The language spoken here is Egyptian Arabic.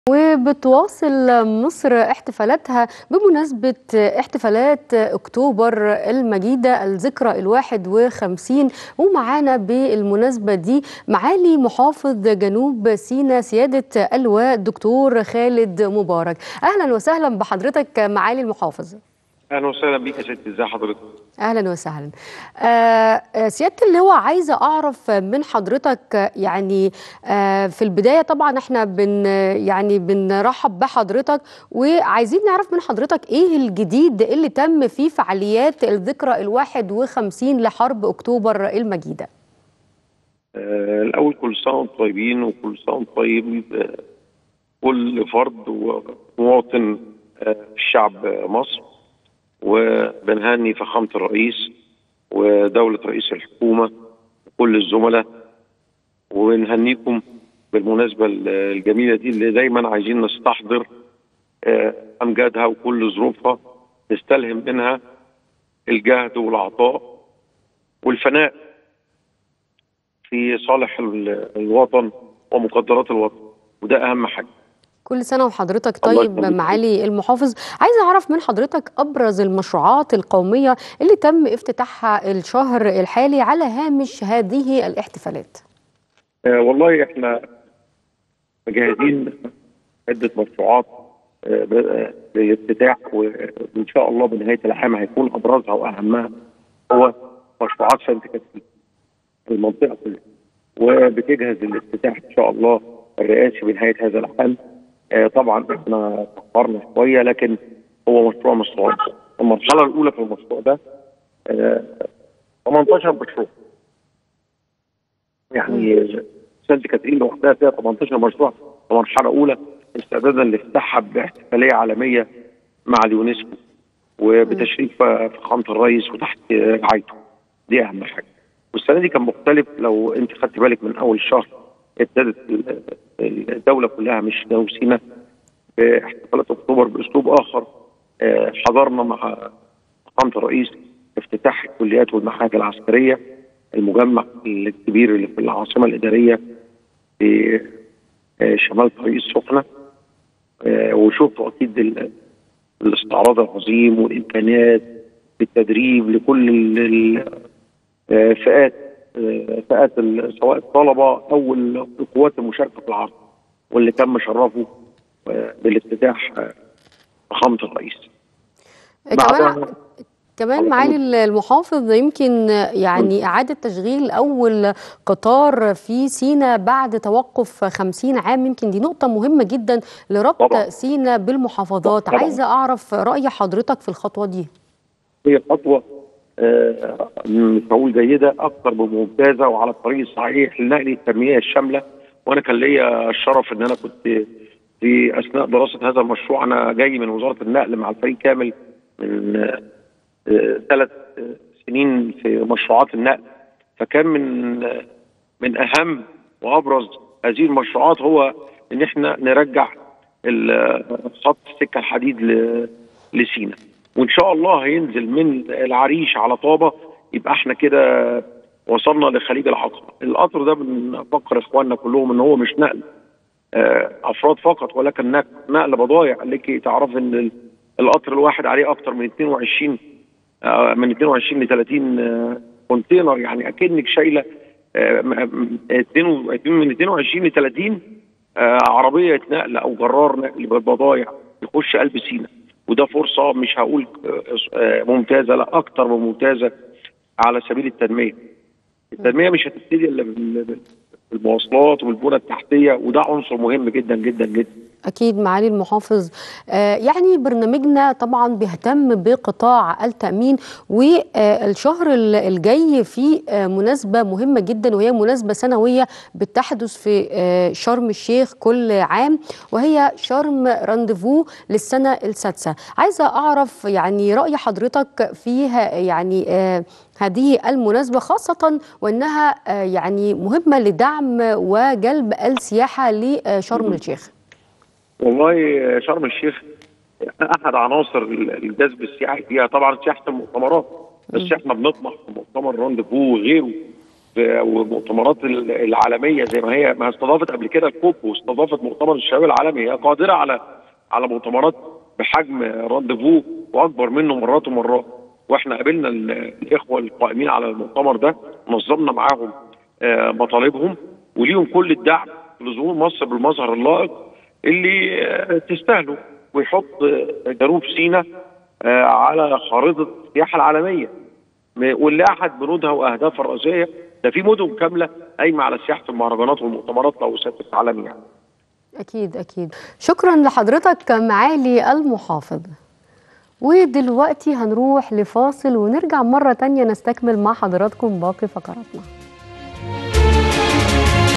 وبتواصل مصر احتفالاتها بمناسبة احتفالات أكتوبر المجيدة الذكرى الواحد وخمسين ومعانا بالمناسبة دي معالي محافظ جنوب سيناء سيادة اللواء الدكتور خالد مبارك أهلا وسهلا بحضرتك معالي المحافظ اهلا وسهلا بيك يا ستي ازي حضرتك اهلا وسهلا آه سياده اللواء عايزه اعرف من حضرتك يعني آه في البدايه طبعا احنا بن يعني بنرحب بحضرتك وعايزين نعرف من حضرتك ايه الجديد اللي تم في فعاليات الذكرى الواحد وخمسين لحرب اكتوبر المجيده آه الاول كل سنه وانتم طيبين وكل سنه وانتم طيب آه، كل فرد ومواطن آه، في شعب مصر وبنهني فخامه الرئيس ودوله رئيس الحكومه وكل الزملاء ونهنيكم بالمناسبه الجميله دي اللي دايما عايزين نستحضر آه، امجادها وكل ظروفها نستلهم منها الجهد والعطاء والفناء في صالح ال- الوطن ومقدرات الوطن وده اهم حاجه كل سنه وحضرتك الله طيب يخليك. معالي المحافظ عايزه اعرف من حضرتك ابرز المشروعات القوميه اللي تم افتتاحها الشهر الحالي على هامش هذه الاحتفالات آه، والله احنا مجهزين عده مشروعات آه، ب- آه، للافتتاح وان شاء الله بنهايه العام هيكون ابرزها واهمها هو مشروعات سانت كاترين المنطقه كلها وبتجهز الافتتاح ان شاء الله الرئاسي بنهايه هذا العام آه، طبعا احنا تاخرنا شويه لكن هو مشروع مش صغير المرحله الاولى في المشروع ده آه، 18 مشروع يعني سانت كاترين لوحدها فيها 18 مشروع في مرحله اولى استعدادا لافتتاحها باحتفاليه عالميه مع اليونسكو وبتشريف فخامه الرئيس وتحت رعايته دي اهم حاجه والسنه دي كان مختلف لو انت خدت بالك من اول الشهر ابتدت ال- الدوله كلها مش جنوب سيناء باحتفالات اكتوبر باسلوب اخر آه، حضرنا مع فخامه الرئيس افتتاح الكليات والمعاهد العسكريه المجمع الكبير اللي في العاصمه الاداريه في آه، شمال طريق السخنه آه، وشوفوا اكيد ال- الاستعراض العظيم والامكانيات بالتدريب لكل ال- ال- آه، فئات آه، فئات ال- سواء الطلبه او ال- القوات المشاركه في العرض واللي كان مشرفه آه، بالافتتاح آه، فخامه الرئيس. كمان بعدها كمان على معالي المحافظ يمكن يعني إعادة تشغيل أول قطار في سينا بعد توقف 50 عام يمكن دي نقطة مهمة جدا لربط طبعاً. سينا بالمحافظات طبعاً. عايزة أعرف رأي حضرتك في الخطوة دي هي خطوه آه، مش هقول جيده اكثر من ممتازه وعلى الطريق الصحيح لنقل التنميه الشامله وانا كان ليا الشرف ان انا كنت في اثناء دراسه هذا المشروع انا جاي من وزاره النقل مع الفريق كامل من ثلاث سنين في مشروعات النقل فكان من آه، من اهم وابرز هذه المشروعات هو ان احنا نرجع ال- خط السكه الحديد ل- لسينا وان شاء الله هينزل من العريش على طابه يبقى احنا كده وصلنا لخليج العقبه القطر ده بنفكر اخواننا كلهم ان هو مش نقل آه، افراد فقط ولكن نق- نقل بضائع لكي تعرف ان ال- القطر الواحد عليه اكتر من 22 آه، من 22 ل 30 آه، كونتينر يعني اكنك شايله آه، م- م- اتنين- من 22 ل 30 آه، عربيه نقل او جرار نقل بالبضائع يخش قلب سينا وده فرصه مش هقول آه، آه، ممتازه لا اكتر من ممتازه على سبيل التنميه. التنميه مش هتبتدي الا بال- بالمواصلات والبنى التحتيه وده عنصر مهم جدا جدا جدا. أكيد معالي المحافظ آه، يعني برنامجنا طبعا بيهتم بقطاع التأمين والشهر ال- الجاي في آه، مناسبة مهمة جدا وهي مناسبة سنوية بتحدث في آه، شرم الشيخ كل عام وهي شرم رانديفو للسنة السادسة عايزة أعرف يعني رأي حضرتك فيها يعني آه، هذه المناسبة خاصة وأنها آه، يعني مهمة لدعم وجلب السياحة لشرم الشيخ والله شرم الشيخ احد عناصر الجذب السياحي فيها طبعا سياحه المؤتمرات بس احنا بنطمح في مؤتمر رانديفو وغيره والمؤتمرات العالميه زي ما هي ما استضافت قبل كده الكوب واستضافت مؤتمر الشباب العالمي هي قادره على على مؤتمرات بحجم رانديفو واكبر منه مرات ومرات واحنا قابلنا الاخوه القائمين على المؤتمر ده نظمنا معاهم مطالبهم وليهم كل الدعم لظهور مصر بالمظهر اللائق اللي تستاهله ويحط جنوب سيناء على خارطه السياحه العالميه واللي احد بنودها واهدافها الرئيسيه ده في مدن كامله قايمه على سياحه المهرجانات والمؤتمرات لو سافرت عالمي يعني. اكيد اكيد شكرا لحضرتك معالي المحافظ ودلوقتي هنروح لفاصل ونرجع مره تانية نستكمل مع حضراتكم باقي فقراتنا